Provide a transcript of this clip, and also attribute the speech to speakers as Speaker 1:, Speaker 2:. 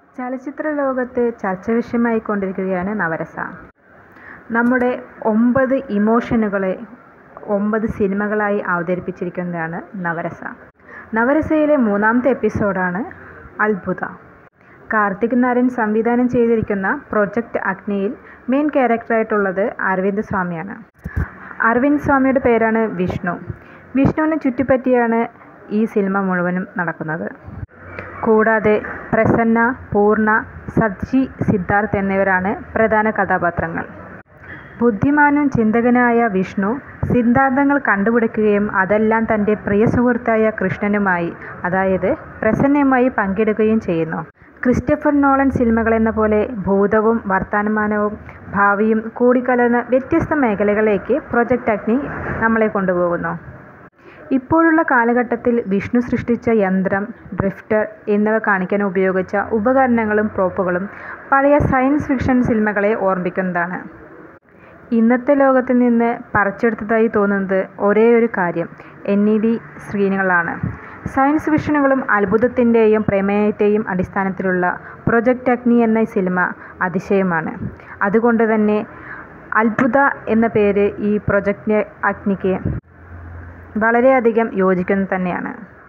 Speaker 1: ചലച്ചിത്ര ലോകത്ത് ചർച്ച വിഷയമായിക്കൊണ്ടിരിക്കുകയാണ് നവരസ നമ്മുടെ ഒമ്പത് ഇമോഷനുകളെ ഒമ്പത് സിനിമകളായി അവതരിപ്പിച്ചിരിക്കുന്നതാണ് നവരസ നവരസയിലെ മൂന്നാമത്തെ എപ്പിസോഡാണ് അത്ഭുത കാർത്തിക് നാരായൺ സംവിധാനം ചെയ്തിരിക്കുന്ന പ്രൊജക്റ്റ് അഗ്നിയിൽ മെയിൻ ക്യാരക്ടറായിട്ടുള്ളത് അരവിന്ദ് സ്വാമിയാണ് അരവിന്ദ് സ്വാമിയുടെ പേരാണ് വിഷ്ണു വിഷ്ണുവിനെ ചുറ്റിപ്പറ്റിയാണ് ഈ സിനിമ മുഴുവനും നടക്കുന്നത് കൂടാതെ പ്രസന്ന പൂർണ്ണ സജ്ജി സിദ്ധാർത്ഥ് എന്നിവരാണ് പ്രധാന കഥാപാത്രങ്ങൾ ബുദ്ധിമാനും ചിന്തകനായ വിഷ്ണു സിദ്ധാന്തങ്ങൾ കണ്ടുപിടിക്കുകയും അതെല്ലാം തൻ്റെ പ്രിയ സുഹൃത്തായ കൃഷ്ണനുമായി അതായത് പ്രസന്നയുമായി പങ്കിടുകയും ചെയ്യുന്നു ക്രിസ്റ്റഫർ നോളൻ സിനിമകളെന്ന പോലെ ഭൂതവും വർത്തമാനവും ഭാവിയും കൂടിക്കലർന്ന വ്യത്യസ്ത മേഖലകളിലേക്ക് പ്രൊജക്റ്റ് അഗ്നി നമ്മളെ കൊണ്ടുപോകുന്നു ഇപ്പോഴുള്ള കാലഘട്ടത്തിൽ വിഷ്ണു സൃഷ്ടിച്ച യന്ത്രം ഡ്രിഫ്റ്റർ എന്നിവ കാണിക്കാൻ ഉപയോഗിച്ച ഉപകരണങ്ങളും പ്രോപ്പുകളും പഴയ സയൻസ് ഫിക്ഷൻ സിനിമകളെ ഓർമ്മിക്കുന്നതാണ് ഇന്നത്തെ ലോകത്തിൽ നിന്ന് പറിച്ചെടുത്തതായി തോന്നുന്നത് ഒരേ ഒരു കാര്യം എൻ ഇ ഡി സ്ക്രീനുകളാണ് സയൻസ് ഫിക്ഷനുകളും അത്ഭുതത്തിൻ്റെയും പ്രമേയത്തെയും അടിസ്ഥാനത്തിലുള്ള പ്രൊജക്റ്റ് അഗ്നി എന്ന സിനിമ അതിശയമാണ് അതുകൊണ്ട് തന്നെ അത്ഭുത എന്ന പേര് ഈ പ്രൊജക്റ്റ് അഗ്നിക്ക് വളരെയധികം യോജിക്കുന്നത് തന്നെയാണ്